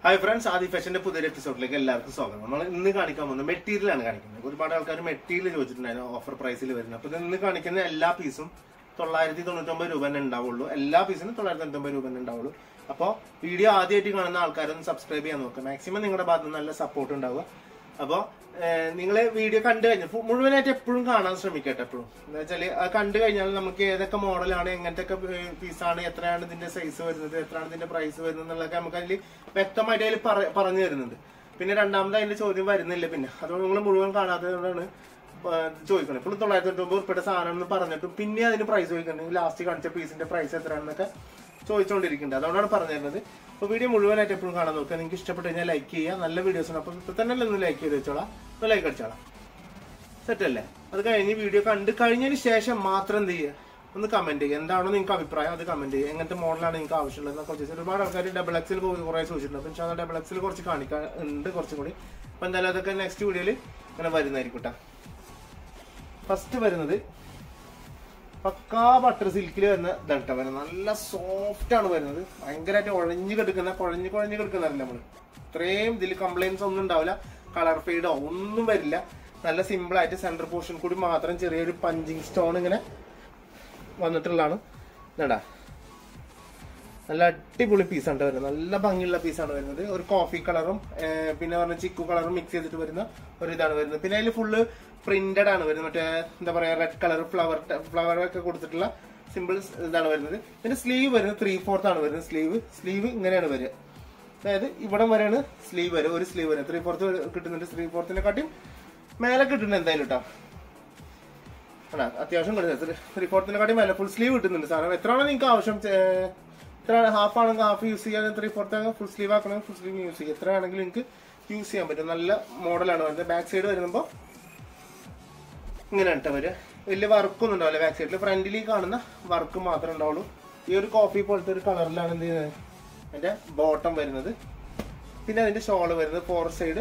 hi friends ആദി ഫാഷന്റെ പുതിയൊരു എപ്പിസോഡിലേക്ക് എല്ലാവർക്കും സ്വാഗതം നമ്മൾ ഇന്ന് കാണിക്കാൻ പോകുന്നത് മെറ്റീരിയൽ ആണ് കാണിക്കുന്നത് ഒരുപാട് ആൾക്കാർ മെറ്റീരിയൽ ചോദിച്ചിട്ടുണ്ടായിരുന്നു ഓഫർ പ്രൈസിൽ വരുന്നത് അപ്പൊ ഇത് ഇന്ന് കാണിക്കുന്ന എല്ലാ പീസും തൊള്ളായിരത്തി തൊണ്ണൂറ്റൊമ്പത് രൂപ തന്നെ ഉണ്ടാവുള്ളൂ എല്ലാ പീസിനും തൊള്ളായിരത്തി തൊണ്ണൂറ്റൊമ്പത് രൂപ തന്നെ ഉണ്ടാവുള്ളൂ അപ്പോൾ വീഡിയോ ആദ്യമായിട്ട് കാണുന്ന ആൾക്കാരൊന്ന് സബ്സ്ക്രൈബ് ചെയ്യാൻ നോക്കുക മാക്സിമം നിങ്ങളുടെ ഭാഗത്ത് നിന്ന് നല്ല സപ്പോർട്ട് ഉണ്ടാവുക അപ്പോൾ നിങ്ങൾ വീഡിയോ കണ്ടു കഴിഞ്ഞാൽ ഫു- മുഴുവനായിട്ട് എപ്പോഴും കാണാൻ ശ്രമിക്കട്ടെ എപ്പോഴും എന്താ വെച്ചാൽ അത് കണ്ടു കഴിഞ്ഞാൽ നമുക്ക് ഏതൊക്കെ മോഡലാണ് എങ്ങനത്തെ ഒക്കെ പീസാണ് എത്രയാണ് ഇതിന്റെ സൈസ് വരുന്നത് എത്രയാണ് ഇതിന്റെ പ്രൈസ് വരുന്നത് എന്നുള്ളതൊക്കെ നമുക്ക് അതിൽ വ്യക്തമായിട്ട് അതിൽ പറഞ്ഞു തരുന്നുണ്ട് പിന്നെ രണ്ടാമത് അതിന്റെ ചോദ്യം വരുന്നില്ല പിന്നെ അതുകൊണ്ട് നിങ്ങൾ മുഴുവൻ കാണാത്തതുകൊണ്ടാണ് ചോദിക്കണം ഇപ്പോൾ തൊള്ളായിരത്തി തൊണ്ണൂറ് ഉൾപ്പെട്ട സാധനം എന്ന് പറഞ്ഞിട്ടും പിന്നെ അതിന് പ്രൈസ് ചോദിക്കുന്നുണ്ടെങ്കിൽ ലാസ്റ്റ് കാണിച്ച പീസിന്റെ പ്രൈസ് എത്രയാണെന്നൊക്കെ ചോദിച്ചുകൊണ്ടിരിക്കുന്നുണ്ട് അതുകൊണ്ടാണ് പറഞ്ഞു തരുന്നത് അപ്പോൾ വീഡിയോ മുഴുവനായിട്ട് എപ്പോഴും കാണാൻ നോക്കുക നിങ്ങൾക്ക് ഇഷ്ടപ്പെട്ട് കഴിഞ്ഞാൽ ലൈക്ക് ചെയ്യുക നല്ല വീഡിയോസ് ആണ് അപ്പോൾ ഇപ്പൊ തന്നെ ഒന്ന് ലൈക്ക് ചെയ്ത് വെച്ചോളാം ഒന്ന് ലൈക്ക് അടിച്ചോളാം സെറ്റ് അല്ലേ അത് കഴിഞ്ഞ് വീഡിയോ കണ്ട് കഴിഞ്ഞതിന് ശേഷം മാത്രം എന്ത് ചെയ്യുക ഒന്ന് കമന്റ് ചെയ്യുക എന്താണോ നിങ്ങൾക്ക് അഭിപ്രായം അത് കമന്റ് ചെയ്യുക എങ്ങനത്തെ മോഡലാണ് നിങ്ങൾക്ക് ആവശ്യമുള്ളത് എന്നൊക്കെ ചോദിച്ചാൽ ഒരുപാട് ആൾക്കാർ ഡബിൾ എക്സിൽ കുറെ ചോദിച്ചിട്ടുണ്ട് അപ്പം ഇൻഷാല്ല ഡബിൾ എക്സിൽ കുറച്ച് കാണിക്കാൻ ഉണ്ട് കുറച്ചും കൂടി അപ്പം എന്തായാലും അതൊക്കെ നെക്സ്റ്റ് വീഡിയോയിൽ ഇങ്ങനെ വരുന്നതായിരിക്കും കേട്ടോ ഫസ്റ്റ് വരുന്നത് പക്കാ ബട്ടർ സിൽക്കിൽ വരുന്ന ഇതാണ് വരുന്നത് നല്ല സോഫ്റ്റ് ആണ് വരുന്നത് ഭയങ്കരമായിട്ട് ഉഴഞ്ഞു കിടക്കുന്ന കുഴഞ്ഞു കുഴഞ്ഞു കിടക്കുന്നതല്ല നമ്മള് ഇത്രയും ഇതിൽ കംപ്ലൈൻസ് ഒന്നും ഉണ്ടാവില്ല കളർ ഫെയ്ഡോ ഒന്നും വരില്ല നല്ല സിമ്പിൾ ആയിട്ട് സെന്റർ പോർഷൻ കൂടി മാത്രം ചെറിയൊരു പഞ്ചിങ് സ്റ്റോൺ ഇങ്ങനെ വന്നിട്ടുള്ളതാണ് ഇതാ നല്ല അടിപൊളി പീസാണ് വരുന്നത് നല്ല ഭംഗിയുള്ള പീസാണ് വരുന്നത് ഒരു കോഫി കളറും ഏർ പിന്നെ പറഞ്ഞ ചിക്കു കളറും മിക്സ് ചെയ്തിട്ട് വരുന്ന ഒരു ഇതാണ് വരുന്നത് പിന്നെ അതിൽ ഫുള്ള് പ്രിന്റഡ് ആണ് വരുന്നത് മറ്റേ എന്താ പറയാ റെഡ് കളർ ഫ്ലവർ ഫ്ലവർ ഒക്കെ കൊടുത്തിട്ടുള്ള സിമ്പിൾ ഇതാണ് വരുന്നത് പിന്നെ സ്ലീവ് വരുന്നത് ത്രീ ഫോർത്ത് ആണ് വരുന്നത് സ്ലീവ് സ്ലീവ് ഇങ്ങനെയാണ് വരിക അതായത് ഇവിടം വരെയാണ് സ്ലീവ് വരെ ഒരു സ്ലീവ് വരെ ത്രീ ഫോർത്ത് കിട്ടുന്നുണ്ട് ത്രീ ഫോർത്തിനെ കാട്ടിയും മേലെ കിട്ടുന്നുണ്ട് എന്തായാലും കേട്ടോ ആണ് അത്യാവശ്യം കിട്ടുന്നത് ത്രീ ഫോർത്തിനെ കാട്ടി മേലെ ഫുൾ സ്ലീവ് കിട്ടുന്നുണ്ട് സാധനം എത്രയാണോ നിങ്ങൾക്ക് ആവശ്യം ഏർ, എത്ര ഹാഫ് ആണെങ്കിൽ ഹാഫ് യൂസ് ചെയ്യാൻ ത്രീ ഫോർത്ത് ആണെങ്കിൽ ഫുൾ സ്ലീവ് ആക്കണമെങ്കിൽ ഫുൾ സ്ലീവ് യൂസ് ചെയ്യാം എത്ര ആണെങ്കിലും നിങ്ങൾക്ക് യൂസ് ചെയ്യാൻ പറ്റും നല്ല മോഡലാണ് വരുന്നത് ബാക്ക് സൈഡ് വരുമ്പോൾ ഇങ്ങനെ കേട്ടോ വരിക വലിയ വർക്കൊന്നും ഉണ്ടാവില്ല ബാക്ക് സൈഡിൽ ഫ്രണ്ടിൽ കാണുന്ന വർക്ക് മാത്രമേ ഉണ്ടാവുള്ളൂ ഈ ഒരു കോഫി പോലത്തെ ഒരു കളറിലാണ് എന്ത് ചെയ്യുന്നത് അതിന്റെ ബോട്ടം വരുന്നത് പിന്നെ അതിന്റെ ഷോള് വരുന്നത് ഫോർ സൈഡ്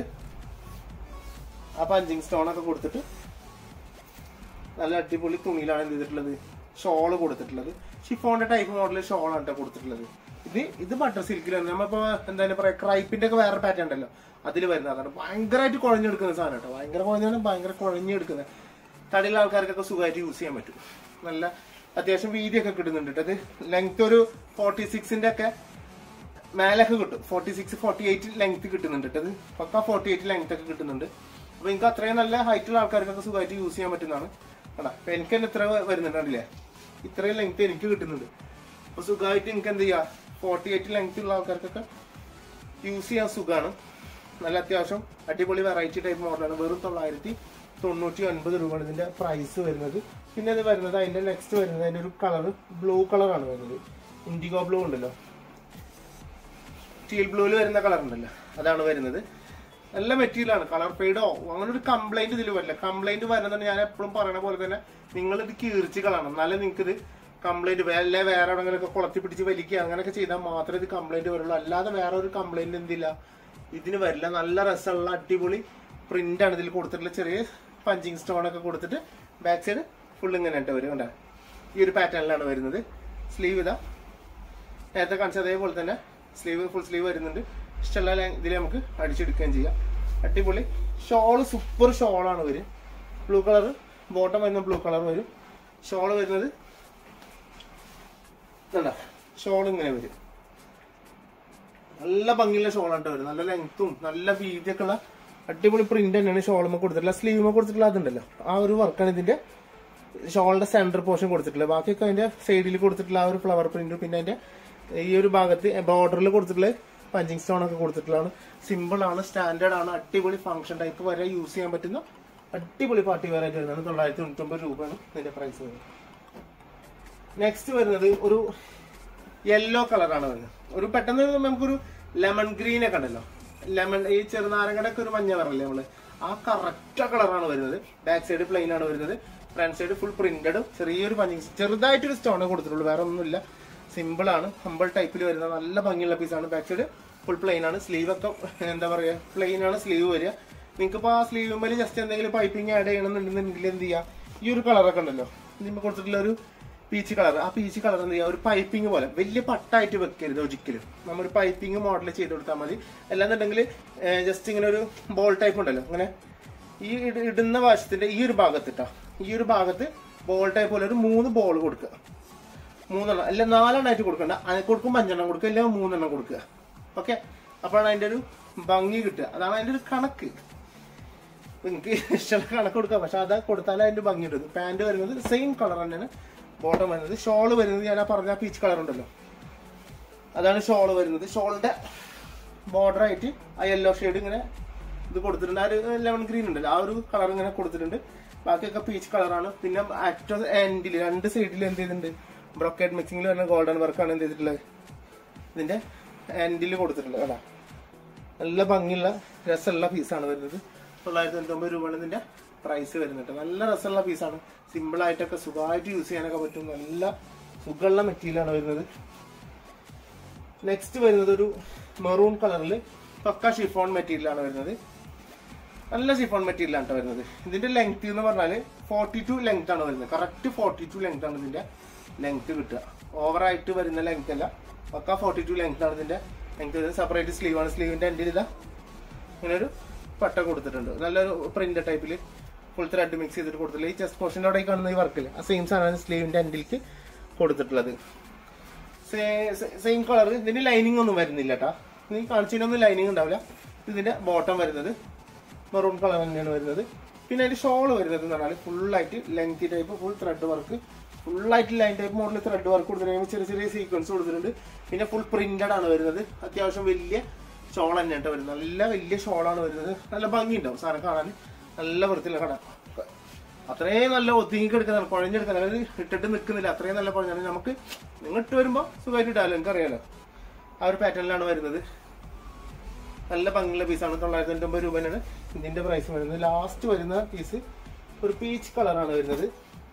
ആ പഞ്ചിങ് സ്റ്റോൺ ഒക്കെ കൊടുത്തിട്ട് നല്ല അടിപൊളി തുണിയിലാണ് എന്ത് ചെയ്തിട്ടുള്ളത് ഷോള് കൊടുത്തിട്ടുള്ളത് ഷിഫോണിന്റെ ടൈപ്പ് മോഡൽ ഷോളാണ് കേട്ടോ കൊടുത്തിട്ടുള്ളത് ഇത് ഇത് ബട്ടർ സിൽക്കിലാണ് നമ്മളിപ്പോ എന്തായാലും പറയാ ക്രൈപ്പിന്റെ ഒക്കെ വേറെ പാറ്റേൺ ഉണ്ടല്ലോ അതിൽ വരുന്ന അതാണ് ഭയങ്കരമായിട്ട് കുഴഞ്ഞെടുക്കുന്ന സാധനം കേട്ടോ ഭയങ്കര കുഴഞ്ഞാലും ഭയങ്കര കുഴഞ്ഞെടുക്കുന്നത് തടിയുള്ള ആൾക്കാർക്കൊക്കെ സുഖമായിട്ട് യൂസ് ചെയ്യാൻ പറ്റും നല്ല അത്യാവശ്യം വീതിയൊക്കെ കിട്ടുന്നുണ്ട് കേട്ടോ ഇത് ലെങ്ത് ഒരു ഫോർട്ടി സിക്സിന്റെ ഒക്കെ മേലൊക്കെ കിട്ടും forty six forty eight length കിട്ടുന്നുണ്ട് കേട്ടോ ഇത് പക്ക ഫോർട്ടി എയ്റ്റ് ലെങ്ത് ഒക്കെ കിട്ടുന്നുണ്ട് അപ്പൊ നിങ്ങൾക്ക് അത്രയും നല്ല ഹൈറ്റുള്ള ആൾക്കാർക്കൊക്കെ സുഖമായിട്ട് യൂസ് ചെയ്യാൻ പറ്റുന്നതാണ് കണ്ടാ അപ്പൊ എനിക്ക് തന്നെ ഇത്ര വരുന്നുണ്ട് കണ്ടില്ലേ ഇത്രയും ലെങ്ത് എനിക്ക് കിട്ടുന്നുണ്ട് അപ്പൊ സുഖമായിട്ട് എനിക്ക് എന്ത് ചെയ്യാം ഫോർട്ടി എയ്റ്റ് ലെങ്ത് ഉള്ള ആൾക്കാർക്കൊക്കെ യൂസ് ചെയ്യാൻ സുഖമാണ് നല്ല അത്യാവശ്യം അടിപൊളി വെറൈറ്റി ടൈപ്പ് മോഡലാണ് വെറും തൊള്ളായിരത്തി തൊണ്ണൂറ്റി ഒൻപത് രൂപയാണ് ഇതിന്റെ പ്രൈസ് വരുന്നത് പിന്നെ ഇത് വരുന്നത് അതിന്റെ നെക്സ്റ്റ് വരുന്നത് അതിന്റെ ഒരു കളർ ബ്ലൂ കളറാണ് വരുന്നത് ഇൻഡിഗോ ബ്ലൂ ഉണ്ടല്ലോ സ്റ്റീൽ ബ്ലൂവിൽ വരുന്ന കളർ ഉണ്ടല്ലോ അതാണ് വരുന്നത് നല്ല മെറ്റീരിയൽ ആണ് കളർ ഫെയ്ഡോ അങ്ങനെ ഒരു കംപ്ലൈന്റ് ഇതിൽ വരില്ല കംപ്ലൈന്റ് വരുന്നുണ്ട് ഞാൻ എപ്പോഴും പറയണ പോലെ തന്നെ നിങ്ങൾ ഇത് കീർച്ച് കളയണം എന്നാലേ നിങ്ങൾക്ക് ഇത് കംപ്ലൈന്റ് അല്ലെ വേറെ എവിടെങ്കിലൊക്കെ കുളത്തി പിടിച്ച് വലിക്കുക അങ്ങനെയൊക്കെ ചെയ്താൽ മാത്രമേ ഇത് കംപ്ലൈന്റ് വരുള്ളൂ അല്ലാതെ വേറെ ഒരു കംപ്ലൈന്റ് എന്തില്ല ഇതിന് വരില്ല നല്ല രസമുള്ള അടിപൊളി പ്രിന്റ് ആണ് ഇതിൽ കൊടുത്തിട്ടുള്ള ചെറിയ പഞ്ചിങ് സ്റ്റോൺ ഒക്കെ കൊടുത്തിട്ട് ബാക്ക് സൈഡ് ഫുൾ ഇങ്ങനെ ആയിട്ട് വരും കണ്ടോ ഈ ഒരു പാറ്റേണിലാണ് വരുന്നത് സ്ലീവ് ഇതാ നേരത്തെ കാണിച്ച അതേപോലെ തന്നെ സ്ലീവ് ഫുൾ സ്ലീവ് വരുന്നുണ്ട് ഇഷ്ടമുള്ള ഇതിൽ നമുക്ക് അടിച്ചെടുക്കുകയും ചെയ്യാം അടിപൊളി ഷോള് സൂപ്പർ ഷോളാണ് വരും ബ്ലൂ കളർ ബോട്ടം വരുന്ന ബ്ലൂ കളർ വരും ഷോള് വരുന്നത് ഇതണ്ട ഷോൾ ഇങ്ങനെ വരും നല്ല ഭംഗിയുള്ള ഷോളാണ് വരും നല്ല ലെങ്ത്തും നല്ല വീതിയൊക്കെ ഉള്ള അടിപൊളി പ്രിന്റ് തന്നെയാണ് ഷോളുമ്മ കൊടുത്തിട്ടുള്ള സ്ലീവുമ്മ കൊടുത്തിട്ടുള്ള അതുണ്ടല്ലോ ആ ഒരു വർക്കാണ് ഇതിന്റെ ഷോളിന്റെ സെന്റർ പോർഷൻ കൊടുത്തിട്ടുള്ളത് ബാക്കിയൊക്കെ അതിന്റെ സൈഡിൽ കൊടുത്തിട്ടുള്ള ആ ഒരു ഫ്ലവർ പ്രിന്റും പിന്നെ അതിന്റെ ഈ ഒരു ഭാഗത്ത് ബോർഡറിൽ കൊടുത്തിട്ടുള്ള പഞ്ചിങ് സ്റ്റോൺ ഒക്കെ കൊടുത്തിട്ടുള്ളതാണ് സിമ്പിൾ ആണ് സ്റ്റാൻഡേർഡ് ആണ് അടിപൊളി ഫംഗ്ഷൻ ടൈപ്പ് വരെ യൂസ് ചെയ്യാൻ പറ്റുന്ന അടിപൊളി പാർട്ടി വെയർ ആയിട്ട് വരുന്നതാണ് തൊള്ളായിരത്തി തൊണ്ണൂറ്റൊമ്പത് രൂപയാണ് ഇതിന്റെ പ്രൈസ് വരുന്നത് നെക്സ്റ്റ് വരുന്നത് ഒരു യെല്ലോ കളറാണ് വരുന്നത് ഒരു പെട്ടെന്ന് നമുക്കൊരു ലെമൺ ഗ്രീൻ ഒക്കെ ഉണ്ടല്ലോ ലെമൺ ഈ ചെറുനാരങ്ങയുടെ ഒക്കെ ഒരു മഞ്ഞ കളറല്ലേ നമ്മള് ആ കറക്റ്റ് കളറാണ് വരുന്നത് ബാക്ക് സൈഡ് പ്ലെയിൻ ആണ് വരുന്നത് ഫ്രണ്ട് സൈഡ് ഫുൾ പ്രിന്റഡ് ചെറിയൊരു പഞ്ചിങ് ചെറുതായിട്ടൊരു സ്റ്റോൺ കൊടുത്തിട്ടുള്ളൂ വേറെ ഒന്നുമില്ല സിമ്പിൾ ആണ് ഹമ്പിൾ ടൈപ്പിൽ വരുന്ന നല്ല ഭംഗിയുള്ള പീസാണ് ബാക്ക് സൈഡ് ഫുൾ പ്ലെയിൻ ആണ് സ്ലീവ് ഒക്കെ എന്താ പറയാ പ്ലെയിൻ ആണ് സ്ലീവ് വരിക നിങ്ങൾക്ക് ഇപ്പോൾ ആ സ്ലീവ് മേലെ ജസ്റ്റ് എന്തെങ്കിലും പൈപ്പിംഗ് ആഡ് ചെയ്യണമെന്നുണ്ടെന്നുണ്ടെങ്കിൽ എന്ത് ചെയ്യാം ഈ ഒരു കളറൊക്കെ ഉണ്ടല്ലോ ഇതിന് കൊടുത്തിട്ടുള്ള ഒരു പീച്ച് കളർ ആ പീച്ച് കളർ എന്ത് ചെയ്യുക ഒരു പൈപ്പിംഗ് പോലെ വലിയ പട്ടായിട്ട് വെക്കരുത് ഒരിക്കലും നമ്മൾ പൈപ്പിംഗ് മോഡൽ ചെയ്ത് കൊടുത്താൽ മതി അല്ലാന്നുണ്ടെങ്കിൽ ജസ്റ്റ് ഇങ്ങനെ ഒരു ബോൾ ടൈപ്പ് ഉണ്ടല്ലോ അങ്ങനെ ഈ ഇട- ഇടുന്ന വശത്തിന്റെ ഈ ഒരു ഭാഗത്ത് ഇട്ടാ ഈ ഒരു ഭാഗത്ത് ബോൾ ടൈപ്പ് പോലെ ഒരു മൂന്ന് ബോൾ കൊടുക്കുക മൂന്നെണ്ണം അല്ല നാലെണ്ണമായിട്ട് കൊടുക്കണ്ട അത് കൊടുക്കുമ്പോൾ അഞ്ചെണ്ണം കൊടുക്കുക അല്ലെങ്കിൽ മൂന്നെണ്ണം കൊടുക്കുക ഓക്കെ അപ്പോഴാണ് അതിന്റെ ഒരു ഭംഗി കിട്ടുക അതാണ് അതിന്റെ ഒരു കണക്ക് നിങ്ങൾക്ക് ഇഷ്ടമുള്ള കണക്ക് കൊടുക്കാം പക്ഷെ അത് കൊടുത്താലേ അതിന്റെ ഭംഗി കിട്ടും പാന്റ് വരുന്നത് സെയിം കളർ തന്നെയാണ് ബോട്ടം വരുന്നത് ഷോള് വരുന്നത് ഞാൻ ആ പറഞ്ഞ പീച്ച് കളർ ഉണ്ടല്ലോ അതാണ് ഷോള് വരുന്നത് ഷോളിന്റെ ബോർഡർ ആയിട്ട് ആ യെല്ലോ ഷെയ്ഡ് ഇങ്ങനെ ഇത് കൊടുത്തിട്ടുണ്ട് ആ ഒരു ലെമൺ ഗ്രീൻ ഉണ്ടല്ലോ ആ ഒരു കളർ ഇങ്ങനെ കൊടുത്തിട്ടുണ്ട് ബാക്കിയൊക്കെ പീച്ച് കളറാണ് പിന്നെ അറ്റോ എൻഡിൽ രണ്ട് സൈഡിൽ എന്ത് ചെയ്തിട്ടുണ്ട് ബ്രൊക്കേഡ് മിക്സിംഗിൽ വരുന്ന ഗോൾഡൻ വർക്കാണ് എന്ത് ചെയ്തിട്ടുള്ളത് ഇതിന്റെ എൻഡിൽ കൊടുത്തിട്ടുള്ളത് കേട്ടോ നല്ല ഭംഗിയുള്ള രസമുള്ള പീസാണ് വരുന്നത് തൊള്ളായിരത്തി തൊണ്ണൂറ്റൊമ്പത് രൂപയാണ് ഇതിന്റെ പ്രൈസ് വരുന്നുണ്ട് നല്ല രസമുള്ള പീസാണ് സിമ്പിൾ ആയിട്ടൊക്കെ സുഖമായിട്ട് യൂസ് ചെയ്യാനൊക്കെ പറ്റും നല്ല സുഖമുള്ള മെറ്റീരിയലാണ് വരുന്നത് നെക്സ്റ്റ് വരുന്നത് ഒരു മെറൂൺ കളറിൽ പക്ക ഷിഫോൺ മെറ്റീരിയൽ ആണ് വരുന്നത് നല്ല ഷിഫോൺ മെറ്റീരിയൽ ആണ് ട്ടോ വരുന്നത് ഇതിന്റെ ലെങ്ത് എന്ന് പറഞ്ഞാല് ഫോർട്ടി ടു ലെങ്ത് ആണ് വരുന്നത് കറക്റ്റ് ഫോർട്ടി ടു ലെങ്ത് ആണ് ഇതിന്റെ ലെങ്ത് കിട്ടുക ഓവറായിട്ട് വരുന്ന ലെങ്ത് അല്ല പക്ക ഫോർട്ടി ടു ലെങ്ത് ആണ് ഇതിന്റെ ലെങ്ത് വരുന്നത് സെപ്പറേറ്റ് സ്ലീവ് ആണ് സ്ലീവിന്റെ എൻഡിൽ ഇതാ ഇങ്ങനെ ഒരു പട്ട കൊടുത്തിട്ടുണ്ട് നല്ലൊരു പ്രിന്റ് ടൈപ്പിൽ ഫുൾ ത്രെഡ് മിക്സ് ചെയ്തിട്ട് കൊടുത്തിട്ടുള്ളത് ഈ ചെസ്റ്റ് പോർഷൻ്റെ അവിടെ കാണുന്ന ഈ വർക്കിൽ ആ സെയിം സാധനമാണ് സ്ലീവിന്റെ എൻഡിലേക്ക് കൊടുത്തിട്ടുള്ളത് സെയിം കളർ ഇതിന് ലൈനിങ് ഒന്നും വരുന്നില്ല കേട്ടാ നീ കാണിച്ചതിനൊന്നും ലൈനിങ് ഉണ്ടാവില്ല ഇതിന്റെ ബോട്ടം വരുന്നത് മെറൂൺ കളർ തന്നെയാണ് വരുന്നത് പിന്നെ അതിന്റെ ഷോൾ വരുന്നത് എന്ന് പറഞ്ഞാൽ ഫുള്ളായിട്ട് lengthy type full thread work ഫുള്ളായിട്ട് line type model thread work കൊടുത്തിട്ടുണ്ട് ചെറിയ ചെറിയ സീക്വൻസ് കൊടുത്തിട്ടുണ്ട് പിന്നെ ഫുൾ പ്രിന്റഡ് ആണ് വരുന്നത് അത്യാവശ്യം വലിയ ഷോൾ തന്നെയാണ് വരുന്നത് നല്ല വലിയ ഷോളാണ് വരുന്നത് നല്ല ഭംഗിയുണ്ടാവും സാധനം കാണാൻ നല്ല വൃത്തിയുള്ള കട അത്രയും നല്ല ഒതുങ്ങി കിടക്കുന്നതാണ് കുഴഞ്ഞെടുക്കാൻ അതായത് ഇട്ടിട്ട് നിൽക്കുന്നില്ല അത്രയും നല്ല കുഴഞ്ഞാണ് നമുക്ക് നിങ്ങൾ ഇട്ട് വരുമ്പോൾ സുഖമായിട്ട് ഇടാമല്ലോ എനിക്കറിയാലോ ആ ഒരു പാറ്റേണിലാണ് വരുന്നത് നല്ല ഭംഗിയുള്ള പീസാണ് തൊള്ളായിരത്തി തൊണ്ണൂറ്റൊമ്പത് രൂപയാണ് ഇതിന്റെ പ്രൈസ് വരുന്നത് ലാസ്റ്റ് വരുന്ന പീസ് ഒരു പീച്ച് കളറാണ് വരുന്നത്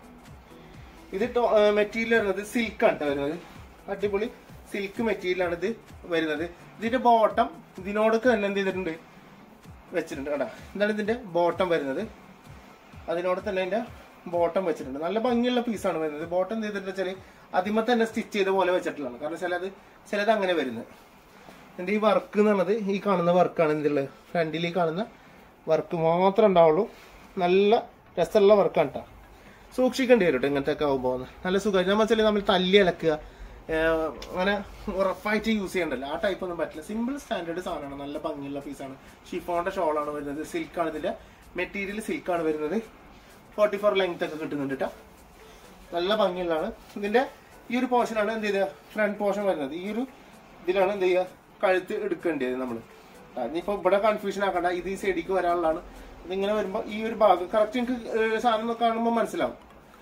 ഇത് മെറ്റീരിയൽ വരുന്നത് സിൽക്കാണ് ട്ടോ വരുന്നത് അടിപൊളി സിൽക്ക് മെറ്റീരിയലാണ് ഇത് വരുന്നത് ഇതിന്റെ ബോട്ടം ഇതിനോടൊക്കെ തന്നെ എന്ത് ചെയ്തിട്ടുണ്ട് വെച്ചിട്ടുണ്ട് കേട്ടോ ഇതാണ് ഇതിന്റെ ബോട്ടം വരുന്നത് അതിനോട് തന്നെ അതിന്റെ ബോട്ടം വെച്ചിട്ടുണ്ട് നല്ല ഭംഗിയുള്ള പീസാണ് വരുന്നത് ബോട്ടം എന്ത് ചെയ്തിട്ട് വെച്ചാൽ അതിമ തന്നെ സ്റ്റിച്ച് ചെയ്ത പോലെ വെച്ചിട്ടുള്ളതാണ് കാരണം ചിലത് ചിലത് അങ്ങനെ വരുന്നത് എന്റെ ഈ വർക്ക് എന്ന് പറഞ്ഞത് ഈ കാണുന്ന വർക്കാണ് എന്തുള്ളത് ഫ്രണ്ടിൽ ഈ കാണുന്ന വർക്ക് മാത്രമേ ഉണ്ടാവുള്ളൂ നല്ല രസമുള്ള വർക്കാണ് കേട്ടോ സൂക്ഷിക്കേണ്ടി വരും കേട്ടോ ഇങ്ങനത്തെ ഒക്കെ ആകുമ്പോൾ നല്ല സുഖം നമ്മൾ വെച്ചാൽ നമ്മൾ തല്ലി അലക്കുക ഏഹ് അങ്ങനെ ഉറപ്പായിട്ട് യൂസ് ചെയ്യണ്ടല്ലോ ആ ടൈപ്പ് ഒന്നും പറ്റില്ല സിമ്പിൾ സ്റ്റാൻഡേർഡ് സാധനമാണ് നല്ല ഭംഗിയുള്ള പീസാണ് ഷിഫോണിന്റെ ഷോളാണ് വരുന്നത് സിൽക്കാണ് ഇതിന്റെ മെറ്റീരിയൽ സിൽക്കാണ് വരുന്നത് ഫോർട്ടി ഫോർ ലെങ്ത് ഒക്കെ കിട്ടുന്നുണ്ട് കേട്ടോ നല്ല ഭംഗിയുള്ളതാണ് ഇതിന്റെ ഈ ഒരു പോർഷനാണ് എന്ത് ചെയ്ത ഫ്രണ്ട് പോർഷൻ വരുന്നത് ഈ ഒരു ഇതിലാണ് എന്ത് ചെയ്യുക കഴുത്ത് എടുക്കേണ്ടത് നമ്മൾ ഇനിയിപ്പോ ഇവിടെ കൺഫ്യൂഷൻ ആക്കണ്ട ഇത് ഈ സൈഡിക്ക് വരാനുള്ളതാണ് ഇതിങ്ങനെ വരുമ്പോ ഈ ഒരു ഭാഗം കറക്റ്റ് എനിക്ക് ഏഹ് സാധനം കാണുമ്പോൾ മനസ്സിലാവും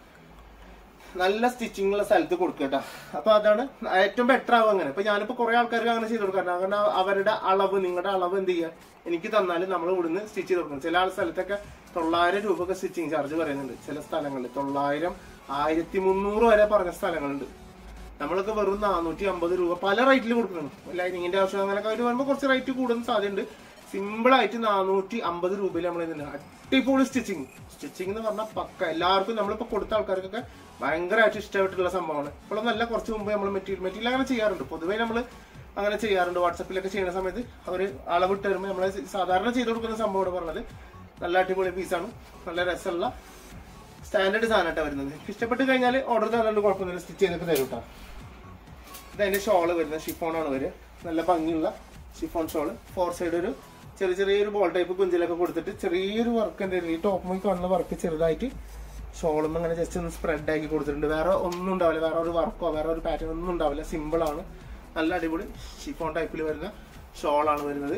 നല്ല സ്റ്റിച്ചിങ് ഉള്ള സ്ഥലത്ത് കൊടുക്കുക കേട്ടോ അപ്പൊ അതാണ് ഏറ്റവും ബെറ്റർ ആവും അങ്ങനെ ഇപ്പൊ ഞാനിപ്പോ കുറെ ആൾക്കാർക്ക് അങ്ങനെ ചെയ്ത് കൊടുക്കാറുണ്ട് കാരണം അവരുടെ അളവ് നിങ്ങളുടെ അളവ് എന്ത് ചെയ്യുക എനിക്ക് തന്നാലും നമ്മൾ ഇവിടുന്ന് സ്റ്റിച്ച് ചെയ്ത് കൊടുക്കണം ചില ആൾ സ്ഥലത്തൊക്കെ തൊള്ളായിരം രൂപ ഒക്കെ സ്റ്റിച്ചിങ് ചാർജ് പറയുന്നുണ്ട് ചില സ്ഥലങ്ങളിൽ തൊള്ളായിരം ആയിരത്തി മുന്നൂറ് വരെ പറഞ്ഞ സ്ഥലങ്ങളുണ്ട് നമ്മളൊക്കെ വെറും നാനൂറ്റി അമ്പത് രൂപ പല റേറ്റിൽ കൊടുക്കണം ലൈനിങ്ങിന്റെ ആവശ്യം അങ്ങനെയൊക്കെ അവർ വരുമ്പോൾ കുറച്ച് റേറ്റ് കൂടുന്ന സാധ്യതയുണ്ട് സിമ്പിൾ ആയിട്ട് നാനൂറ്റി അമ്പത് രൂപയിൽ നമ്മൾ ഇതിന് അടിപൊളി സ്റ്റിച്ചിങ് സ്റ്റിച്ചിങ് എന്ന് പറഞ്ഞാൽ പക്ക എല്ലാവർക്കും നമ്മളിപ്പോ കൊടുത്ത ആൾക്കാർക്കൊക്കെ ഭയങ്കരമായിട്ട് ഇഷ്ടമായിട്ടുള്ള സംഭവമാണ് ഇപ്പോൾ നല്ല കുറച്ച് മുമ്പ് നമ്മൾ മെറ്റീരിയൽ മെറ്റീരിയൽ അങ്ങനെ ചെയ്യാറുണ്ട് പൊതുവേ നമ്മൾ അങ്ങനെ ചെയ്യാറുണ്ട് വാട്സപ്പിലൊക്കെ ചെയ്യുന്ന സമയത്ത് അവർ അളവിട്ട് വരുമ്പോൾ നമ്മൾ സാധാരണ ചെയ്ത് കൊടുക്കുന്ന സംഭവമാണ് പറഞ്ഞത് നല്ല അടിപൊളി പീസാണ് നല്ല രസമുള്ള സ്റ്റാൻഡേർഡ് സാധനമായിട്ടാണ് വരുന്നത് ഇഷ്ടപ്പെട്ട് കഴിഞ്ഞാൽ ഓർഡർ തന്നാലും കുഴപ്പമൊന്നുമില്ല സ്റ്റിച്ച് ചെയ്തൊക്കെ തരും കേട്ടോ ഇത് അതിന്റെ ഷോള് വരുന്നത് ഷിഫോണാണ് വരിക നല്ല ഭംഗിയുള്ള ഷിഫോൺ ഷോള് ഫോർ സൈഡ് ഒരു ചെറിയ ചെറിയൊരു ബോൾ ടൈപ്പ് കുഞ്ചിലൊക്കെ കൊടുത്തിട്ട് ചെറിയൊരു വർക്ക് എന്തെങ്കിലും ഈ ടോപ്പ് മുകളിൽ കാണുന്ന വർക്ക് ചെറുതായിട്ട് ഷോളും അങ്ങനെ ജസ്റ്റ് ഒന്ന് സ്പ്രെഡ് ആക്കി കൊടുത്തിട്ടുണ്ട് വേറെ ഒന്നും ഉണ്ടാവില്ല വേറെ ഒരു വർക്കോ വേറെ ഒരു പാറ്റേൺ ഒന്നും ഉണ്ടാവില്ല സിമ്പിൾ ആണ് നല്ല അടിപൊളി ഷിഫോൺ ടൈപ്പിൽ വരുന്ന ഷോളാണ് വരുന്നത്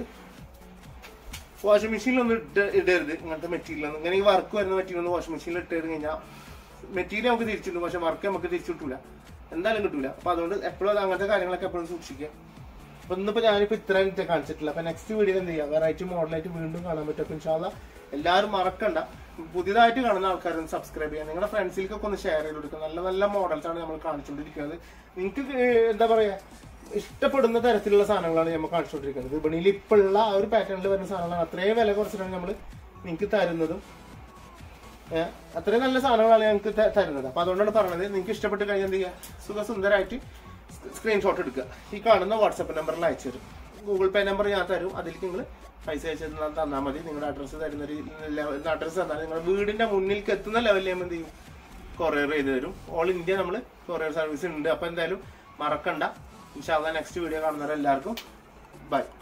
വാഷിംഗ് മെഷീനിലൊന്നും ഇട്ട് ഇടരുത് ഇങ്ങനത്തെ മെറ്റീരിയൽ ഒന്നും ഇങ്ങനെ ഈ വർക്ക് വരുന്ന മെറ്റീരിയൽ ഒന്ന് വാഷിംഗ് മെഷീനിൽ ഇട്ട് കഴിഞ്ഞാൽ മെറ്റീരിയൽ നമുക്ക് തിരിച്ചിട്ടുണ്ട് പക്ഷെ വർക്ക് നമുക്ക് തിരിച്ചു കിട്ടൂല എന്തായാലും കിട്ടൂല അപ്പൊ അതുകൊണ്ട് എപ്പോഴും അങ്ങനത്തെ കാര്യങ്ങളൊക്കെ എപ്പോഴും സൂക്ഷിക്കുക അപ്പൊ ഇന്നിപ്പോ ഞാനിപ്പോ ഇത്രയും ഇത് കാണിച്ചിട്ടില്ല അപ്പൊ നെക്സ്റ്റ് വീഡിയോ എന്ത് ചെയ്യാം വെറൈറ്റി മോഡലായിട്ട് വീണ്ടും കാണാൻ പറ്റും അപ്പൊ ഇൻഷാല്ല എല്ലാവരും മറക്കണ്ട പുതിയതായിട്ട് കാണുന്ന ആൾക്കാരൊന്ന് സബ്സ്ക്രൈബ് ചെയ്യാം നിങ്ങളുടെ ഫ്രണ്ട്സിലേക്കൊക്കെ ഒന്ന് ഷെയർ ചെയ്ത് കൊടുക്കുക നല്ല നല്ല മോഡൽസ് ആണ് നമ്മൾ കാണിച്ചുകൊണ്ടിരിക്കുന്നത് നിങ്ങൾക്ക് എന്താ പറയാ ഇഷ്ടപ്പെടുന്ന തരത്തിലുള്ള സാധനങ്ങളാണ് നമ്മൾ കാണിച്ചുകൊണ്ടിരിക്കുന്നത് വിപണിയിൽ ഇപ്പോൾ ഉള്ള ആ ഒരു പാറ്റേണിൽ വരുന്ന സാധനങ്ങളാണ് അത്രയും വില കുറച്ചിട്ടാണ് നമ്മൾ നിങ്ങൾക്ക് തരുന്നതും ഏഹ് അത്രയും നല്ല സാധനങ്ങളാണ് ഞങ്ങൾക്ക് ത- തരുന്നത് അപ്പൊ അതുകൊണ്ടാണ് പറഞ്ഞത് നിങ്ങൾക്ക് ഇഷ്ടപ്പെട്ട് കഴിഞ്ഞാൽ എന്ത് ചെയ്യുക സുഖസുന്ദരമായിട്ട് സ്ക്രീൻഷോട്ട് എടുക്കുക ഈ കാണുന്ന വാട്സപ്പ് നമ്പറിൽ അയച്ചു തരും ഗൂഗിൾ പേ നമ്പർ ഞാൻ തരും അതിലേക്ക് നിങ്ങൾ പൈസ അയച്ചു തന്നാൽ തന്നാൽ മതി നിങ്ങളുടെ അഡ്രസ്സ് തരുന്ന ഒരു അഡ്രസ്സ് തന്നാൽ നിങ്ങളുടെ വീടിന്റെ മുന്നിലേക്ക് എത്തുന്ന ലെവലിൽ നമ്മൾ എന്ത് ചെയ്യും കൊറിയർ ചെയ്ത് തരും ഓൾ ഇന്ത്യ നമ്മൾ കൊറിയർ സർവീസ് ഉണ്ട് അപ്പൊ എന്തായാലും മറക്കണ്ട ഇൻഷാല്ല നെക്സ്റ്റ് വീഡിയോ കാണുന്നവരെല്ലാവർക്കും ബൈ